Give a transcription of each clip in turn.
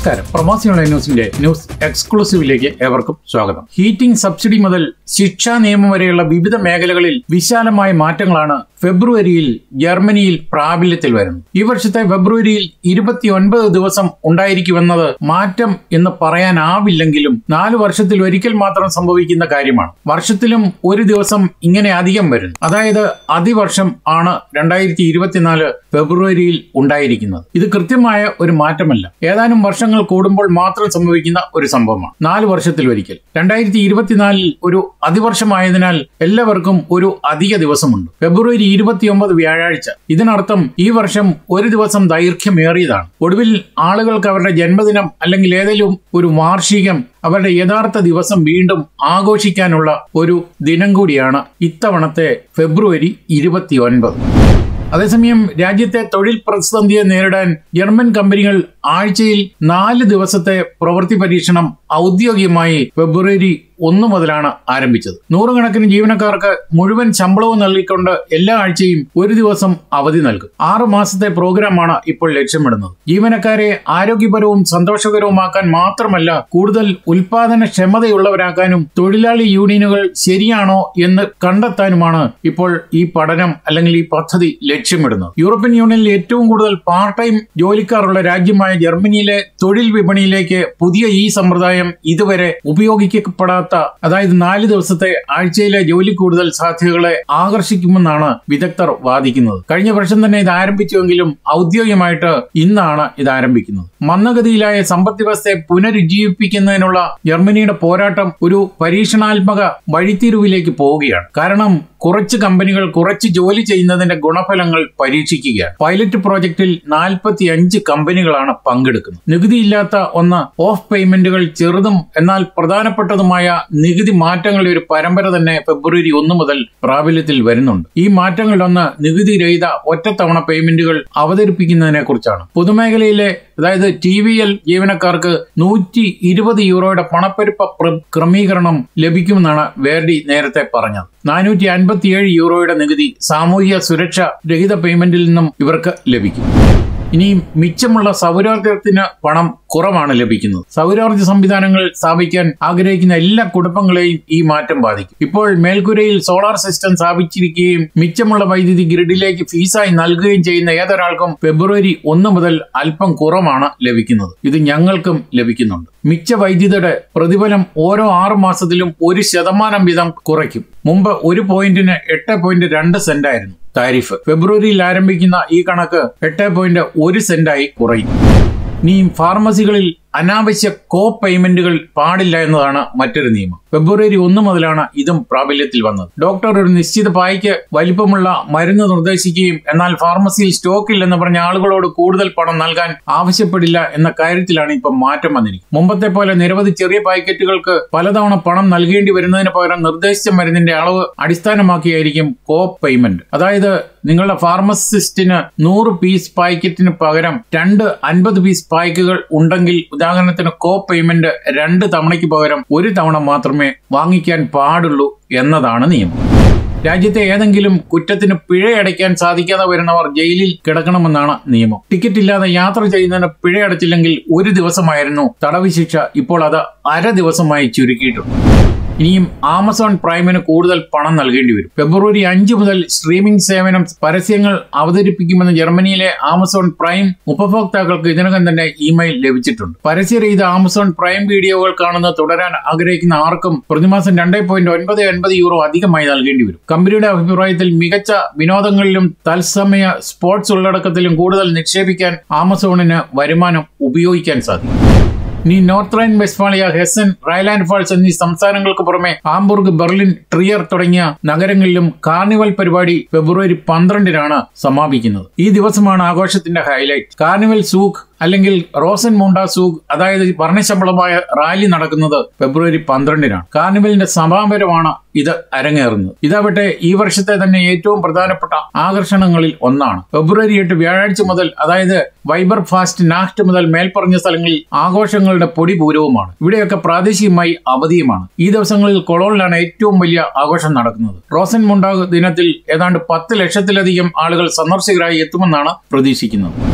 നമസ്കാരം പ്രവാസി ഓൺലൈൻ ന്യൂസിന്റെ ന്യൂസ് എക്സ്ക്ലൂസീവിലേക്ക് ഏവർക്കും സ്വാഗതം ഹീറ്റിംഗ് സബ്സിഡി മുതൽ ശിക്ഷാ നിയമം വരെയുള്ള വിവിധ മേഖലകളിൽ വിശാലമായ മാറ്റങ്ങളാണ് ഫെബ്രുവരിയിൽ ജർമ്മനിയിൽ പ്രാബല്യത്തിൽ വരുന്നത് ഈ വർഷത്തെ ഫെബ്രുവരിയിൽ ഇരുപത്തിയൊൻപത് ദിവസം ഉണ്ടായിരിക്കുമെന്നത് മാറ്റം എന്ന് പറയാനാവില്ലെങ്കിലും നാല് വർഷത്തിൽ ഒരിക്കൽ മാത്രം സംഭവിക്കുന്ന കാര്യമാണ് വർഷത്തിലും ഒരു ദിവസം ഇങ്ങനെ അധികം വരുന്നു അതായത് അതിവർഷം ആണ് രണ്ടായിരത്തി ഇരുപത്തിനാല് ഫെബ്രുവരിയിൽ ഉണ്ടായിരിക്കുന്നത് ഇത് കൃത്യമായ ഒരു മാറ്റമല്ല ഏതാനും വർഷങ്ങൾ കൂടുമ്പോൾ മാത്രം സംഭവിക്കുന്ന ഒരു സംഭവമാണ് നാല് വർഷത്തിൽ ഒരിക്കൽ രണ്ടായിരത്തി ഇരുപത്തിനാലിൽ ഒരു അതിവർഷമായതിനാൽ എല്ലാവർക്കും ഒരു അധിക ദിവസമുണ്ട് ഫെബ്രുവരി ഇരുപത്തിയൊമ്പത് വ്യാഴാഴ്ച ഇതിനർത്ഥം ഈ വർഷം ഒരു ദിവസം ദൈർഘ്യമേറിയതാണ് ഒടുവിൽ ആളുകൾക്ക് അവരുടെ ജന്മദിനം അല്ലെങ്കിൽ ഏതെങ്കിലും ഒരു വാർഷികം അവരുടെ യഥാർത്ഥ ദിവസം വീണ്ടും ആഘോഷിക്കാനുള്ള ഒരു ദിനം കൂടിയാണ് ഇത്തവണത്തെ ഫെബ്രുവരി ഇരുപത്തിയൊൻപത് അതേസമയം രാജ്യത്തെ തൊഴിൽ പ്രതിസന്ധിയെ നേരിടാൻ ജർമ്മൻ കമ്പനികൾ ആഴ്ചയിൽ നാല് ദിവസത്തെ പ്രവൃത്തി പരീക്ഷണം ഔദ്യോഗികമായി ഫെബ്രുവരി ഒന്ന് മുതലാണ് ആരംഭിച്ചത് നൂറുകണക്കിന് ജീവനക്കാർക്ക് മുഴുവൻ ശമ്പളവും നൽകിക്കൊണ്ട് എല്ലാ ആഴ്ചയും ഒരു ദിവസം അവധി നൽകും ആറു മാസത്തെ പ്രോഗ്രാമാണ് ഇപ്പോൾ ലക്ഷ്യമിടുന്നത് ജീവനക്കാരെ ആരോഗ്യപരവും സന്തോഷകരവുമാക്കാൻ മാത്രമല്ല കൂടുതൽ ഉൽപാദനക്ഷമതയുള്ളവരാക്കാനും തൊഴിലാളി യൂണിയനുകൾ ശരിയാണോ എന്ന് കണ്ടെത്താനുമാണ് ഇപ്പോൾ ഈ പഠനം അല്ലെങ്കിൽ ഈ പദ്ധതി ലക്ഷ്യമിടുന്നത് യൂറോപ്യൻ യൂണിയനിൽ ഏറ്റവും കൂടുതൽ പാർട്ട് ടൈം ജോലിക്കാരുള്ള രാജ്യമായ ജർമ്മനിയിലെ തൊഴിൽ വിപണിയിലേക്ക് പുതിയ ഈ സമ്പ്രദായം ഇതുവരെ ഉപയോഗിക്കപ്പെടാത്ത അതായത് നാല് ദിവസത്തെ ആഴ്ചയിലെ ജോലി കൂടുതൽ സാധ്യതകളെ ആകർഷിക്കുമെന്നാണ് വിദഗ്ധർ വാദിക്കുന്നത് കഴിഞ്ഞ വർഷം തന്നെ ഇത് ആരംഭിച്ചുവെങ്കിലും ഔദ്യോഗികമായിട്ട് ഇന്നാണ് ഇത് ആരംഭിക്കുന്നത് മന്ദഗതിയിലായ സമ്പദ് വ്യവസ്ഥയെ പുനരുജ്ജീവിപ്പിക്കുന്നതിനുള്ള ജർമ്മനിയുടെ പോരാട്ടം ഒരു പരീക്ഷണാത്മക വഴിത്തിരിവിലേക്ക് പോവുകയാണ് കാരണം കുറച്ച് കമ്പനികൾ കുറച്ച് ജോലി ചെയ്യുന്നതിന്റെ ഗുണഫലങ്ങൾ പരീക്ഷിക്കുകയാണ് പൈലറ്റ് പ്രോജക്റ്റിൽ നാൽപ്പത്തി അഞ്ച് കമ്പനികളാണ് പങ്കെടുക്കുന്നത് നികുതിയില്ലാത്ത ഒന്ന് ഓഫ് പേയ്മെന്റുകൾ ചെറുതും എന്നാൽ പ്രധാനപ്പെട്ടതുമായ നികുതി മാറ്റങ്ങളുടെ ഒരു പരമ്പര തന്നെ ഫെബ്രുവരി ഒന്ന് മുതൽ പ്രാബല്യത്തിൽ വരുന്നുണ്ട് ഈ മാറ്റങ്ങളിലൊന്ന് നികുതി രഹിത ഒറ്റത്തവണ പേയ്മെന്റുകൾ അവതരിപ്പിക്കുന്നതിനെ കുറിച്ചാണ് പൊതുമേഖലയിലെ അതായത് ടി വി എൽ ജീവനക്കാർക്ക് നൂറ്റി ഇരുപത് യൂറോയുടെ പണപ്പെരുപ്പ പ്ര- ക്രമീകരണം ലഭിക്കുമെന്നാണ് വേർഡി നേരത്തെ പറഞ്ഞത് നാനൂറ്റി അൻപത്തിയേഴ് യൂറോയുടെ നികുതി സാമൂഹിക സുരക്ഷ രഹിത പേയ്മെന്റിൽ നിന്നും ഇവർക്ക് ലഭിക്കും ഇനി മിച്ചമുള്ള സൗരോർജ്ജത്തിന് പണം കുറവാണ് ലഭിക്കുന്നത് സൗരോർജ്ജ സംവിധാനങ്ങൾ സ്ഥാപിക്കാൻ ആഗ്രഹിക്കുന്ന എല്ലാ കുടുംബങ്ങളെയും ഈ മാറ്റം ബാധിക്കും ഇപ്പോൾ മേൽക്കൂരയിൽ സോളാർ സിസ്റ്റം സ്ഥാപിച്ചിരിക്കുകയും മിച്ചമുള്ള വൈദ്യുതി ഗ്രിഡിലേക്ക് ഫീസായി നൽകുകയും ചെയ്യുന്ന ഏതൊരാൾക്കും ഫെബ്രുവരി ഒന്ന് മുതൽ അല്പം കുറവാണ് ലഭിക്കുന്നത് ഇത് ഞങ്ങൾക്കും ലഭിക്കുന്നുണ്ട് മിച്ച വൈദ്യുതിയുടെ പ്രതിഫലം ഓരോ ആറ് മാസത്തിലും ഒരു ശതമാനം വീതം കുറയ്ക്കും മുമ്പ് ഒരു പോയിന്റിന് എട്ട് പോയിന്റ് രണ്ട് സെന്റ് ആയിരുന്നു താരിഫ് ഫെബ്രുവരിയിൽ ആരംഭിക്കുന്ന ഈ കണക്ക് എട്ട് പോയിന്റ് ഒരു സെന്റായി കുറയും ഇനി ഫാർമസികളിൽ അനാവശ്യ കോ പേയ്മെന്റുകൾ പാടില്ല എന്നതാണ് മറ്റൊരു നിയമം ഫെബ്രുവരി ഒന്ന് മുതലാണ് ഇതും പ്രാബല്യത്തിൽ വന്നത് ഡോക്ടർ ഒരു നിശ്ചിത പായ്ക്ക് വലിപ്പമുള്ള മരുന്ന് നിർദ്ദേശിക്കുകയും എന്നാൽ ഫാർമസിയിൽ സ്റ്റോക്ക് ഇല്ലെന്ന് പറഞ്ഞ ആളുകളോട് കൂടുതൽ പണം നൽകാൻ ആവശ്യപ്പെടില്ല എന്ന കാര്യത്തിലാണ് ഇപ്പം മാറ്റം വന്നിരിക്കുന്നത് മുമ്പത്തെ പോലെ നിരവധി ചെറിയ പാക്കറ്റുകൾക്ക് പലതവണ പണം നൽകേണ്ടി വരുന്നതിന് പകരം നിർദ്ദേശിച്ച മരുന്നിന്റെ അളവ് അടിസ്ഥാനമാക്കിയായിരിക്കും കോ പേയ്മെന്റ് അതായത് നിങ്ങളുടെ ഫാർമസിസ്റ്റിന് നൂറ് പീസ് പാക്കറ്റിന് പകരം രണ്ട് അൻപത് പീസ് പായ്ക്കുകൾ ഉണ്ടെങ്കിൽ ഉദാഹരണത്തിന് കോ പേയ്മെന്റ് രണ്ട് തവണയ്ക്ക് പകരം ഒരു തവണ മാത്രമേ വാങ്ങിക്കാൻ പാടുള്ളൂ എന്നതാണ് നിയമം രാജ്യത്തെ ഏതെങ്കിലും കുറ്റത്തിന് പിഴയടയ്ക്കാൻ സാധിക്കാതെ വരുന്നവർ ജയിലിൽ കിടക്കണമെന്നാണ് നിയമം ടിക്കറ്റ് ഇല്ലാതെ യാത്ര ചെയ്യുന്നതിന് പിഴയടച്ചില്ലെങ്കിൽ ഒരു ദിവസമായിരുന്നു തടവ് ശിക്ഷ ഇപ്പോൾ അത് അര ദിവസമായി ചുരുക്കിയിട്ടുണ്ട് ഇനിയും ആമസോൺ പ്രൈമിന് കൂടുതൽ പണം നൽകേണ്ടി വരും ഫെബ്രുവരി അഞ്ച് മുതൽ സ്ട്രീമിംഗ് സേവനം പരസ്യങ്ങൾ അവതരിപ്പിക്കുമെന്ന് ജർമ്മനിയിലെ ആമസോൺ പ്രൈം ഉപഭോക്താക്കൾക്ക് ഇതിനകം തന്നെ ഇമെയിൽ ലഭിച്ചിട്ടുണ്ട് പരസ്യരഹിത ആമസോൺ പ്രൈം വീഡിയോകൾ കാണുന്നത് തുടരാൻ ആഗ്രഹിക്കുന്ന ആർക്കും പ്രതിമാസം രണ്ടേ പോയിന്റ് ഒൻപത് ഒൻപത് യൂറോ അധികമായി നൽകേണ്ടി വരും കമ്പനിയുടെ അഭിപ്രായത്തിൽ മികച്ച വിനോദങ്ങളിലും തത്സമയ സ്പോർട്സ് ഉള്ളടക്കത്തിലും കൂടുതൽ നിക്ഷേപിക്കാൻ ആമസോണിന് വരുമാനം ഉപയോഗിക്കാൻ സാധിക്കും ഇനി North Rhine Westphalia Hessen Rhineland Pfalz എന്നീ സംസ്ഥാനങ്ങൾക്ക് പുറമെ ഹാംബുർഗ് ബെർലിൻ ട്രിയർ തുടങ്ങിയ നഗരങ്ങളിലും കാർണിവൽ പരിപാടി ഫെബ്രുവരി പന്ത്രണ്ടിനാണ് സമാപിക്കുന്നത് ഈ ദിവസമാണ് ആഘോഷത്തിന്റെ ഹൈലൈറ്റ് കാർണിവൽ സൂഖ് അല്ലെങ്കിൽ റോസൻ മുണ്ട സൂഖ് അതായത് വർണ്ണശമ്പളമായ റാലി നടക്കുന്നത് ഫെബ്രുവരി പന്ത്രണ്ടിനാണ് കാർണിവലിന്റെ സമാപനമാണ് ഇത് അരങ്ങേറുന്നത് ഇതാവട്ടെ ഈ വർഷത്തെ തന്നെ ഏറ്റവും പ്രധാനപ്പെട്ട ആകർഷണങ്ങളിൽ ഒന്നാണ് ഫെബ്രുവരി എട്ട് വ്യാഴാഴ്ച മുതൽ അതായത് വൈബർ ഫാസ്റ്റ് നാക്ട് മുതൽ മേൽപ്പറഞ്ഞ സ്ഥലങ്ങളിൽ ആഘോഷങ്ങളുടെ പൊടിപൂരവുമാണ് ഇവിടെയൊക്കെ പ്രാദേശികമായി അവധിയുമാണ് ഈ ദിവസങ്ങളിൽ കൊളോണിലാണ് ഏറ്റവും വലിയ ആഘോഷം നടക്കുന്നത് റോസൻ മുണ്ടാഗ് ദിനത്തിൽ ഏതാണ്ട് പത്ത് ലക്ഷത്തിലധികം ആളുകൾ സന്ദർശകരായി എത്തുമെന്നാണ് പ്രതീക്ഷിക്കുന്നത്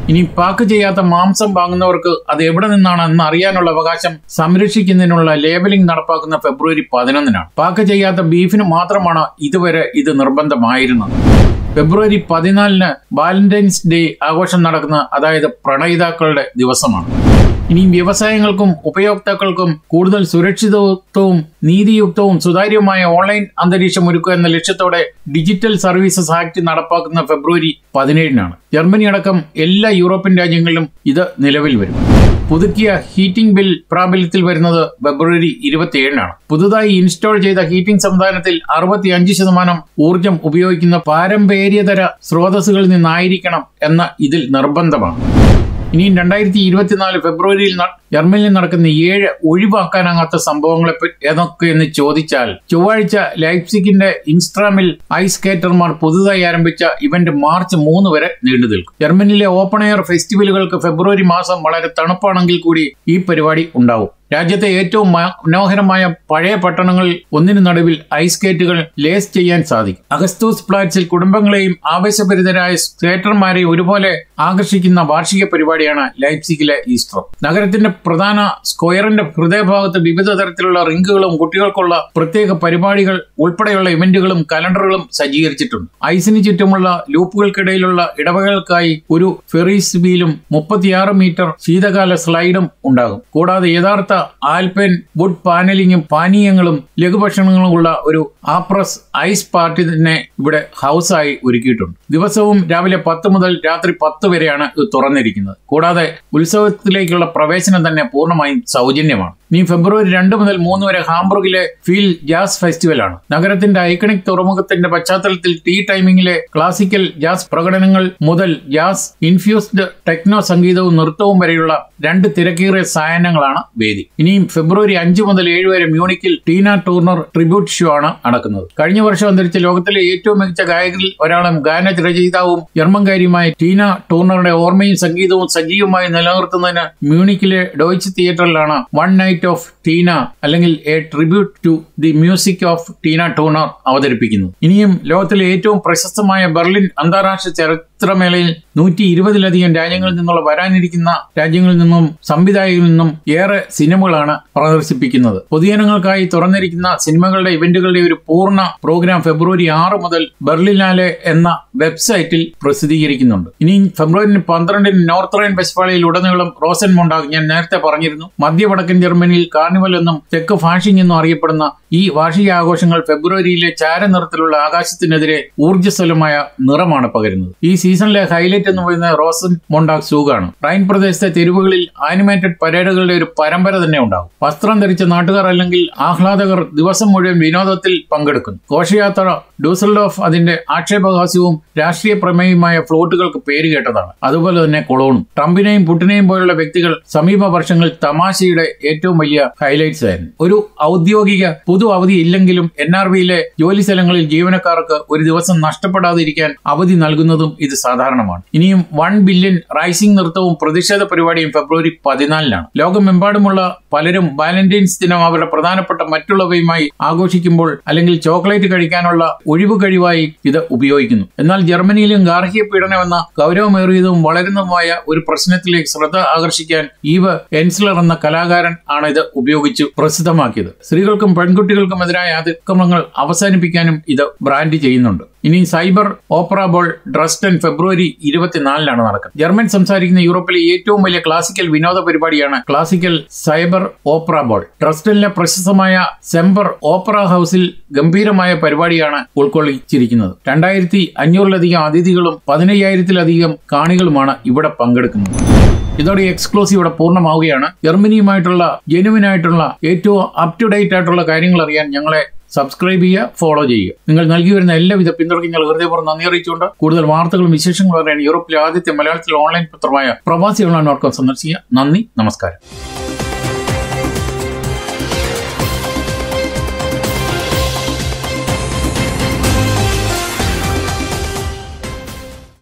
ഇനി പാക്ക് ചെയ്യാത്ത മാംസം വാങ്ങുന്നവർക്ക് അത് എവിടെ നിന്നാണ് എന്ന് അറിയാനുള്ള അവകാശം സംരക്ഷിക്കുന്നതിനുള്ള ലേബലിംഗ് നടപ്പാക്കുന്ന ഫെബ്രുവരി പതിനൊന്നിനാണ് പാക്ക് ചെയ്യാത്ത ബീഫിന് മാത്രമാണ് ഇതുവരെ ഇത് നിർബന്ധമായിരുന്നത് ഫെബ്രുവരി പതിനാലിന് വാലന്റൈൻസ് ഡേ ആഘോഷം നടക്കുന്ന അതായത് പ്രണയിതാക്കളുടെ ദിവസമാണ് ഇനി വ്യവസായങ്ങൾക്കും ഉപയോക്താക്കൾക്കും കൂടുതൽ സുരക്ഷിതത്വവും നീതിയുക്തവും സുതാര്യവുമായ ഓൺലൈൻ അന്തരീക്ഷം ഒരുക്കുക എന്ന ലക്ഷ്യത്തോടെ ഡിജിറ്റൽ സർവീസസ് ആക്ട് നടപ്പാക്കുന്ന ഫെബ്രുവരി പതിനേഴിനാണ് ജർമ്മനി അടക്കം എല്ലാ യൂറോപ്യൻ രാജ്യങ്ങളിലും ഇത് നിലവിൽ വരും പുതുക്കിയ ഹീറ്റിംഗ് ബിൽ പ്രാബല്യത്തിൽ വരുന്നത് ഫെബ്രുവരി ഇരുപത്തിയേഴിനാണ് പുതുതായി ഇൻസ്റ്റാൾ ചെയ്ത ഹീറ്റിംഗ് സംവിധാനത്തിൽ അറുപത്തിയഞ്ച് ശതമാനം ഊർജം ഉപയോഗിക്കുന്ന പാരമ്പര്യേതര സ്രോതസ്സുകളിൽ നിന്നായിരിക്കണം എന്ന ഇതിൽ നിർബന്ധമാണ് ഇനിയും രണ്ടായിരത്തി ഇരുപത്തിനാല് ഫെബ്രുവരിയിൽ ജർമ്മനിയിൽ നടക്കുന്ന ഏഴ് ഒഴിവാക്കാനാകാത്ത സംഭവങ്ങളെ ഏതൊക്കെയെന്ന് ചോദിച്ചാൽ ചൊവ്വാഴ്ച ലൈപ്സിക്കിന്റെ ഇൻസ്ട്രാമിൽ ഐസ് സ്കേറ്റർമാർ പുതുതായി ആരംഭിച്ച ഇവന്റ് മാർച്ച് മൂന്ന് വരെ നീണ്ടു നിൽക്കും ജർമ്മനിയിലെ ഓപ്പൺ എയർ ഫെസ്റ്റിവലുകൾക്ക് ഫെബ്രുവരി മാസം വളരെ തണുപ്പാണെങ്കിൽ കൂടി ഈ പരിപാടി ഉണ്ടാവും രാജ്യത്തെ ഏറ്റവും മനോഹരമായ പഴയ പട്ടണങ്ങളിൽ ഒന്നിനു നടുവിൽ ഐസ് സ്കേറ്റുകൾ ലേസ് ചെയ്യാൻ സാധിക്കും അഗസ്തൂസ് പ്ലാറ്റ്സിൽ കുടുംബങ്ങളെയും ആവേശഭരിതരായ സ്കേറ്റർമാരെയും ഒരുപോലെ ആകർഷിക്കുന്ന വാർഷിക പരിപാടിയാണ് ലൈപ്സിക്കിലെ ഈസ്റ്റർ നഗരത്തിന്റെ പ്രധാന സ്ക്വയറിന്റെ ഹൃദയഭാഗത്ത് വിവിധ തരത്തിലുള്ള റിങ്കുകളും കുട്ടികൾക്കുള്ള പ്രത്യേക പരിപാടികൾ ഉൾപ്പെടെയുള്ള ഇവന്റുകളും കലണ്ടറുകളും സജ്ജീകരിച്ചിട്ടുണ്ട് ഐസിന് ചുറ്റുമുള്ള ലൂപ്പുകൾക്കിടയിലുള്ള ഇടവകകൾക്കായി ഒരു ഫെറീസ് വീലും മുപ്പത്തിയാറ് മീറ്റർ ശീതകാല സ്ലൈഡും ഉണ്ടാകും കൂടാതെ യഥാർത്ഥ ആൽപൈൻ വുഡ് പാനലിങ്ങും പാനീയങ്ങളും ലഘുഭക്ഷണങ്ങളും ഉള്ള ഒരു ആപ്രസ് ഐസ് പാർട്ടി തന്നെ ഇവിടെ ഹൗസായി ഒരുക്കിയിട്ടുണ്ട് ദിവസവും രാവിലെ പത്ത് മുതൽ രാത്രി പത്ത് വരെയാണ് ഇത് തുറന്നിരിക്കുന്നത് കൂടാതെ ഉത്സവത്തിലേക്കുള്ള പ്രവേശനം തന്നെ പൂർണ്ണമായും സൗജന്യമാണ് ഇനി ഫെബ്രുവരി രണ്ട് മുതൽ മൂന്ന് വരെ ഹാംബുർഗിലെ ഫീൽ ജാസ് ഫെസ്റ്റിവലാണ് നഗരത്തിന്റെ ഐക്കണിക് തുറമുഖത്തിന്റെ പശ്ചാത്തലത്തിൽ ടീ ടൈമിംഗിലെ ക്ലാസിക്കൽ ജാസ് പ്രകടനങ്ങൾ മുതൽ ജാസ് ഇൻഫ്യൂസ്ഡ് ടെക്നോ സംഗീതവും നൃത്തവും വരെയുള്ള രണ്ട് തിരക്കേറിയ സായനങ്ങളാണ് വേദി ഇനിയും ഫെബ്രുവരി അഞ്ച് മുതൽ ഏഴ് വരെ മ്യൂണിക്കിൽ ടീന ടൂർണർ ട്രിബ്യൂട്ട് ഷോ ആണ് നടക്കുന്നത് കഴിഞ്ഞ വർഷം അന്തരിച്ച ലോകത്തിലെ ഏറ്റവും മികച്ച ഗായകരിൽ ഒരാളും ഗാന രചയിതാവും ജർമ്മൻകാരിയുമായ ടീന ടൂർണറുടെ ഓർമ്മയും സംഗീതവും സജീവമായി നിലനിർത്തുന്നതിന് മ്യൂണിക്കിലെ ഡോയ്ച്ച് തിയേറ്ററിലാണ് വൺ നൈറ്റ് ഓഫ് ടീന അല്ലെങ്കിൽ a tribute to the music of Tina Turner അവതരിപ്പിക്കുന്നത് ഇനിയും ലോകത്തിലെ ഏറ്റവും പ്രശസ്തമായ ബെർലിൻ അന്താരാഷ്ട്ര ചലച്ചിത്രമേളയിൽ നൂറ്റി ഇരുപതിലധികം രാജ്യങ്ങളിൽ നിന്നുള്ള വരാനിരിക്കുന്ന രാജ്യങ്ങളിൽ നിന്നും സംവിധായകരിൽ നിന്നും ഏറെ സിനിമകളാണ് പ്രദർശിപ്പിക്കുന്നത് പൊതുജനങ്ങൾക്കായി തുറന്നിരിക്കുന്ന സിനിമകളുടെ ഇവന്റുകളുടെ ഒരു പൂർണ്ണ പ്രോഗ്രാം ഫെബ്രുവരി ആറ് മുതൽ ബെർലിനാലെ എന്ന വെബ്സൈറ്റിൽ പ്രസിദ്ധീകരിക്കുന്നുണ്ട് ഇനി ഫെബ്രുവരി പന്ത്രണ്ടിന് നോർത്ത് റൈൻ വെസ്റ്റ്ഫാളിയിൽ ഉടനീളം റോസൻ മൊണ്ടാഗ് ഞാൻ നേരത്തെ പറഞ്ഞിരുന്നു മധ്യ വടക്കൻ ജർമ്മനിയിൽ കാർണിവൽ എന്നും തെക്ക് ഫാഷിംഗ് എന്നും അറിയപ്പെടുന്ന ഈ വാർഷിക ആഘോഷങ്ങൾ ഫെബ്രുവരിയിലെ ചാരനിറത്തിലുള്ള ആകാശത്തിനെതിരെ ഊർജ്ജസ്വലമായ നിറമാണ് പകരുന്നത് ഈ സീസണിലെ ഹൈലൈറ്റ് എന്ന് പറയുന്നത് റോസൻ മൊണ്ടാക് സൂഗാണ് റൈൻ പ്രദേശത്തെ തെരുവുകളിൽ ആനിമേറ്റഡ് പരേഡുകളുടെ ഒരു പരമ്പര തന്നെ ഉണ്ടാകും വസ്ത്രം ധരിച്ച നാട്ടുകാർ അല്ലെങ്കിൽ ആഹ്ലാദകർ ദിവസം മുഴുവൻ വിനോദത്തിൽ പങ്കെടുക്കുന്നു ഘോഷയാത്ര ഡൂസൽഡോഫ് അതിന്റെ ആക്ഷേപഹാസ്യവും രാഷ്ട്രീയ പ്രമേയമായ ഫ്ലോട്ടുകൾക്ക് പേര് കേട്ടതാണ് അതുപോലെ തന്നെ കൊളോണും ട്രംപിനെയും പുട്ടിനെയും പോലുള്ള വ്യക്തികൾ സമീപ വർഷങ്ങളിൽ തമാശയുടെ ഏറ്റവും വലിയ ഹൈലൈറ്റ്സ് ആയിരുന്നു ഒരു ഔദ്യോഗിക പൊതു അവധി ഇല്ലെങ്കിലും എൻ ആർ ബിയിലെ ജോലി സ്ഥലങ്ങളിൽ ജീവനക്കാർക്ക് ഒരു ദിവസം നഷ്ടപ്പെടാതിരിക്കാൻ അവധി നൽകുന്നതും ഇത് സാധാരണമാണ് ഇനിയും വൺ ബില്യൺ റൈസിംഗ് നൃത്തവും പ്രതിഷേധ പരിപാടിയും ഫെബ്രുവരി പതിനാലിനാണ് ലോകമെമ്പാടുമുള്ള പലരും വാലന്റൈൻസ് ദിനം അവരുടെ പ്രധാനപ്പെട്ട മറ്റുള്ളവയുമായി ആഘോഷിക്കുമ്പോൾ അല്ലെങ്കിൽ ചോക്ലേറ്റ് കഴിക്കാനുള്ള ഒഴിവ് കഴിവായി ഇത് ഉപയോഗിക്കുന്നു എന്നാൽ ജർമ്മനിയിലും ഗാർഹിക പീഡനം എന്ന ഗൗരവമേറിയതും വളരുന്നതുമായ ഒരു പ്രശ്നത്തിലേക്ക് ശ്രദ്ധ ആകർഷിക്കാൻ ഈവ് എൻസ്ലർ എന്ന കലാകാരൻ ആണ് ഇത് ഉപയോഗിച്ച് പ്രസിദ്ധമാക്കിയത് സ്ത്രീകൾക്കും പെൺകുട്ടികൾക്കും എതിരായ അതിക്രമങ്ങൾ അവസാനിപ്പിക്കാനും ഇത് ബ്രാൻഡ് ചെയ്യുന്നുണ്ട് ഇനി സൈബർ ഓപ്പറ ബോൾ ഡ്രസ്റ്റൻ ഫെബ്രുവരി ഇരുപത്തിനാലിനാണ് നടക്കുന്നത് ജർമ്മൻ സംസാരിക്കുന്ന യൂറോപ്പിലെ ഏറ്റവും വലിയ ക്ലാസിക്കൽ വിനോദ പരിപാടിയാണ് ക്ലാസിക്കൽ സൈബർ ഓപ്പറ ബോൾ ഡ്രസ്റ്റനിലെ പ്രശസ്തമായ സെംബർ ഓപ്പറ ഹൗസിൽ ഗംഭീരമായ പരിപാടിയാണ് ഉൾക്കൊള്ളിച്ചിരിക്കുന്നത് രണ്ടായിരത്തി അഞ്ഞൂറിലധികം അതിഥികളും പതിനയ്യായിരത്തിലധികം കാണികളുമാണ് ഇവിടെ പങ്കെടുക്കുന്നത് ഇതോടെ എക്സ്ക്ലൂസീവ് ഇവിടെ പൂർണ്ണമാവുകയാണ് ജർമ്മനിയുമായിട്ടുള്ള ജെനുവിൻ ആയിട്ടുള്ള ഏറ്റവും അപ് ടു ഡേറ്റ് ആയിട്ടുള്ള കാര്യങ്ങൾ അറിയാൻ ഞങ്ങളെ സബ്സ്ക്രൈബ് ചെയ്യുക ഫോളോ ചെയ്യുക നിങ്ങൾ നൽകി വരുന്ന എല്ലാവിധ പിന്തുണയ്ക്കും ഞങ്ങൾ ഹൃദയപൂർവ്വം നന്ദി അറിയിച്ചുകൊണ്ട് കൂടുതൽ വാർത്തകളും വിശേഷങ്ങളും അറിയാൻ യൂറോപ്പിലെ ആദ്യത്തെ മലയാളത്തിലെ ഓൺലൈൻ പത്രമായ പ്രവാസി ഓൺലൈൻ ഡോട്ട് കോം സന്ദർശിക്കുക നന്ദി നമസ്കാരം